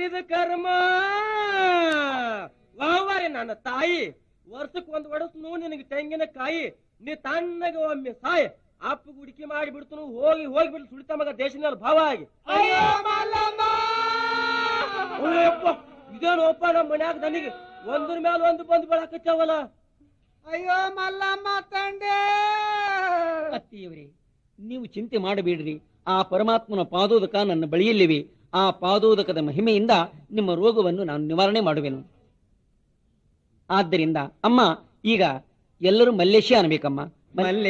ಮಾಡಿದ ಕರ್ಮ ವಾವಾರಿ ನನ್ನ ತಾಯಿ ವರ್ಷಕ್ ಒಂದ್ ಒಡಸ್ನು ನಿನಗೆ ತೆಂಗಿನಕಾಯಿ ನೀ ತಣ್ಣಗೆ ಒಮ್ಮೆ ಸಾಯ್ ಅಪ್ಪ ಗುಡಿಕೆ ಮಾಡಿ ಬಿಡ್ತನು ಹೋಗಿ ಹೋಗಿ ಬಿಟ್ಟು ಸುಳಿತ ಮಗ ದೇಶದ ಭಾವ ಆಗಿ ಅಯ್ಯಪ್ಪ, ಇದೇನೋಪ್ಪ ನಮ್ಮ ಮನ್ಯಾಗ ನನಗೆ ಒಂದ್ರ ಮೇಲೆ ಒಂದು ಬಂದು ಬೆಳಕತ್ತಾವಲ್ಲ ಅಯ್ಯೋ ಮಲ್ಲಮ್ಮ ತಂದೆ ಅತ್ತಿಯವರೇ ನೀವು ಚಿಂತೆ ಮಾಡಬೇಡ್ರಿ ಆ ಪರಮಾತ್ಮನ ಪಾದೋದಕ ನನ್ನ ಬಳಿಯಲ್ಲಿವೆ ಆ ಪಾದೋದಕದ ಮಹಿಮೆಯಿಂದ ನಿಮ್ಮ ರೋಗವನ್ನು ನಾನು ನಿವಾರಣೆ ಮಾಡುವೆನು ಆದ್ದರಿಂದ ಅಮ್ಮ ಈಗ ಎಲ್ಲರೂ ಮಲ್ಲೇಶ ಅನ್ಬೇಕಮ್ಮ ಮಲ್ಲೆ